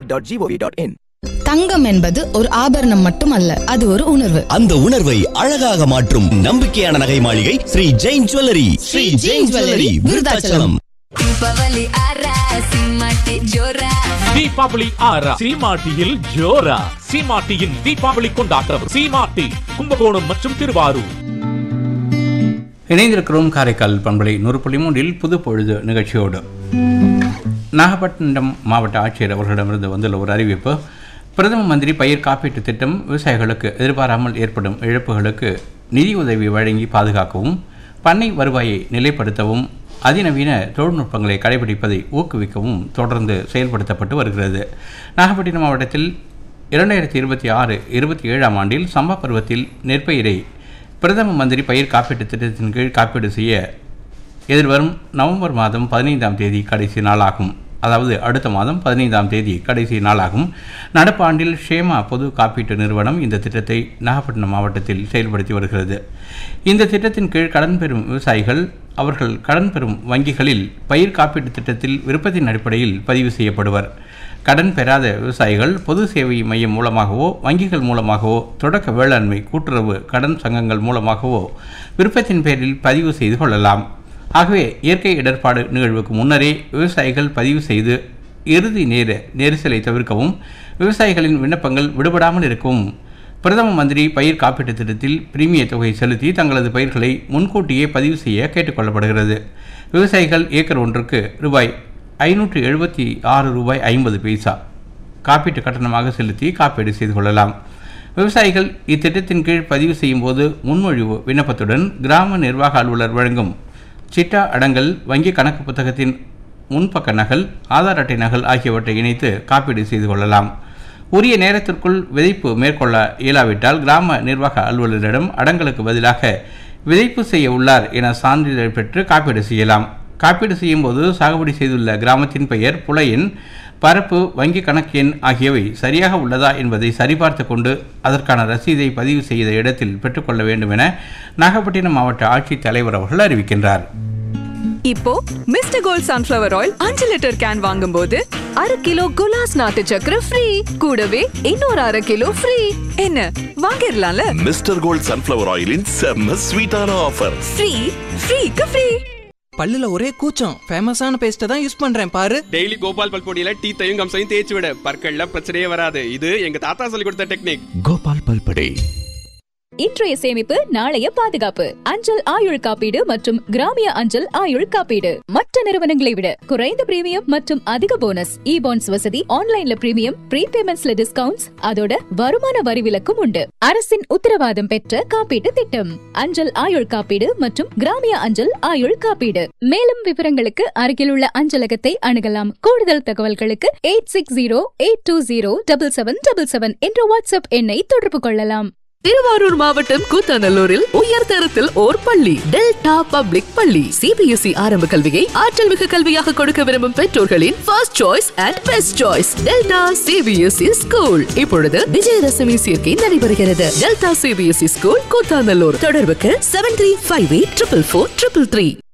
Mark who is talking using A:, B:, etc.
A: www.gov.in
B: தங்கம் என்பது ஒரு ஆபரணம் மட்டுமல்ல அது ஒரு உணர்வு
C: அந்த உணர்வை அழகாக மாற்றும் நம்பிக்கையான நகை மாளிகை ஸ்ரீ ஜெயின் ஜுவல்லரி ஸ்ரீ ஜெயின் ஜுவல்லரி விருதாச்சலம்
D: ದೀಪಾವಳಿ ಆರ ಸಿಂಹಕ್ಕೆ ಜೋರ
E: தீபாவளி ஆறா சீமாட்டியில் ஜோரா சீமாட்டியின் தீபாவளி கொண்டாட்டம் சீமாட்டி கும்பகோணம் மற்றும் திருவாரூர்
F: இணைந்திருக்கிறோம் காரைக்கால் பண்பலை நூறு புள்ளி மூன்றில் புது பொழுது நிகழ்ச்சியோடு நாகப்பட்டினம் மாவட்ட ஆட்சியர் அவர்களிடமிருந்து வந்துள்ள ஒரு அறிவிப்பு பிரதம மந்திரி பயிர் காப்பீட்டு திட்டம் விவசாயிகளுக்கு எதிர்பாராமல் ஏற்படும் இழப்புகளுக்கு நிதியுதவி வழங்கி பாதுகாக்கவும் பண்ணை வருவாயை நிலைப்படுத்தவும் அதிநவீன தொழில்நுட்பங்களை கடைபிடிப்பதை ஊக்குவிக்கவும் தொடர்ந்து செயல்படுத்தப்பட்டு வருகிறது நாகப்பட்டினம் மாவட்டத்தில் இரண்டாயிரத்தி இருபத்தி ஆறு இருபத்தி ஏழாம் ஆண்டில் சம்பா பருவத்தில் நெற்பயிரை பிரதம மந்திரி பயிர் காப்பீட்டு திட்டத்தின் கீழ் காப்பீடு செய்ய எதிர்வரும் நவம்பர் மாதம் பதினைந்தாம் தேதி கடைசி நாளாகும் அதாவது அடுத்த மாதம் பதினைந்தாம் தேதி கடைசி நாளாகும் நடப்பு ஆண்டில் ஷேமா பொது காப்பீட்டு நிறுவனம் இந்த திட்டத்தை நாகப்பட்டினம் மாவட்டத்தில் செயல்படுத்தி வருகிறது இந்த திட்டத்தின் கீழ் கடன் பெறும் விவசாயிகள் அவர்கள் கடன் பெறும் வங்கிகளில் பயிர் காப்பீட்டு திட்டத்தில் விருப்பத்தின் அடிப்படையில் பதிவு செய்யப்படுவர் கடன் பெறாத விவசாயிகள் பொது சேவை மையம் மூலமாகவோ வங்கிகள் மூலமாகவோ தொடக்க வேளாண்மை கூட்டுறவு கடன் சங்கங்கள் மூலமாகவோ விருப்பத்தின் பேரில் பதிவு செய்து கொள்ளலாம் ஆகவே இயற்கை இடர்பாடு நிகழ்வுக்கு முன்னரே விவசாயிகள் பதிவு செய்து இறுதி நேர நெரிசலை தவிர்க்கவும் விவசாயிகளின் விண்ணப்பங்கள் விடுபடாமல் இருக்கவும் பிரதம மந்திரி பயிர் காப்பீட்டுத் திட்டத்தில் பிரீமிய தொகை செலுத்தி தங்களது பயிர்களை முன்கூட்டியே பதிவு செய்ய கேட்டுக்கொள்ளப்படுகிறது விவசாயிகள் ஏக்கர் ஒன்றுக்கு ரூபாய் ஐநூற்று எழுபத்தி ஆறு ரூபாய் ஐம்பது பைசா காப்பீட்டு கட்டணமாக செலுத்தி காப்பீடு செய்து கொள்ளலாம் விவசாயிகள் இத்திட்டத்தின் கீழ் பதிவு செய்யும் போது முன்மொழிவு விண்ணப்பத்துடன் கிராம நிர்வாக அலுவலர் வழங்கும் சிட்டா அடங்கல் வங்கி கணக்கு புத்தகத்தின் முன்பக்க நகல் ஆதார் அட்டை நகல் ஆகியவற்றை இணைத்து காப்பீடு செய்து கொள்ளலாம் உரிய நேரத்திற்குள் விதைப்பு மேற்கொள்ள இயலாவிட்டால் கிராம நிர்வாக அலுவலரிடம் அடங்கலுக்கு பதிலாக விதைப்பு செய்ய உள்ளார் என சான்றிதழ் பெற்று காப்பீடு செய்யலாம் காப்பீடு செய்யும்போது சாகுபடி செய்துள்ள கிராமத்தின் பெயர் புலையின் பரப்பு வங்கி கணக்கு எண் ஆகியவை சரியாக உள்ளதா என்பதை சரிபார்த்து கொண்டு அதற்கான ரசீதை பதிவு செய்த இடத்தில் பெற்றுக்கொள்ள வேண்டும் என நாகப்பட்டினம் மாவட்ட ஆட்சித் தலைவர் அவர்கள் அறிவிக்கின்றார்
G: இப்போ மிஸ்டர் கோல்ட் சன்ஃப்ளவர் ஆயில் அஞ்சு லிட்டர் கேன் வாங்கும்போது அரை கிலோ குலாஸ் நாட்டு சக்கரை ஃப்ரீ கூடவே இன்னொரு அரை கிலோ ஃப்ரீ என்ன வாங்கிடலாம்ல
H: மிஸ்டர் கோல்ட் சன்ஃப்ளவர் ஆயிலின் செம்ம ஸ்வீட்டான ஆஃபர்
G: ஃப்ரீ ஃப்ரீக்கு ஃப்ரீ
I: பல்லுல ஒரே கூச்சம் ஃபேமஸான பேஸ்ட்டை தான் யூஸ் பண்றேன் பாரு
J: டெய்லி கோபால் பல்பொடியில டீத்தையும் கம்சையும் தேய்ச்சி விட பற்கள்ல பிரச்சனையே வராது இது எங்க தாத்தா சொல்லி கொடுத்த டெக்னிக்
H: கோபால் பல்படே
K: இன்றைய சேமிப்பு நாளைய பாதுகாப்பு அஞ்சல் ஆயுள் காப்பீடு மற்றும் கிராமிய அஞ்சல் ஆயுள் காப்பீடு மற்ற நிறுவனங்களை விட குறைந்த பிரீமியம் மற்றும் அதிக போனஸ் இ பாண்ட்ஸ் வசதி ஆன்லைன்ல பிரீமியம் ப்ரீபேமெண்ட்ஸ்ல டிஸ்கவுண்ட்ஸ் அதோட வருமான வரி விலக்கும் உண்டு அரசின் உத்தரவாதம் பெற்ற காப்பீட்டு திட்டம் அஞ்சல் ஆயுள் காப்பீடு மற்றும் கிராமிய அஞ்சல் ஆயுள் காப்பீடு மேலும் விவரங்களுக்கு அருகில் உள்ள அஞ்சலகத்தை அணுகலாம் கூடுதல் தகவல்களுக்கு eight six zero eight two zero double seven double seven என்ற வாட்ஸ்அப் எண்ணை தொடர்பு கொள்ளலாம்
G: திருவாரூர் மாவட்டம் கூத்தாநல்லூரில் உயர்தரத்தில் ஓர் பள்ளி டெல்டா பப்ளிக் பள்ளி சிபிஎஸ்இ ஆரம்ப கல்வியை ஆற்றல் மிகு கல்வியாக கொடுக்க விரும்பும் பெற்றோர்களின் first choice and best choice Delta CBSE school இப்பொழுது விஜயதசமி சேர்க்கை நடைபெறுகிறது டெல்டா சிபிஎஸ்இ ஸ்கூல் கூத்தாநல்லூர் தொடர்புக்கு seven three five eight triple four triple three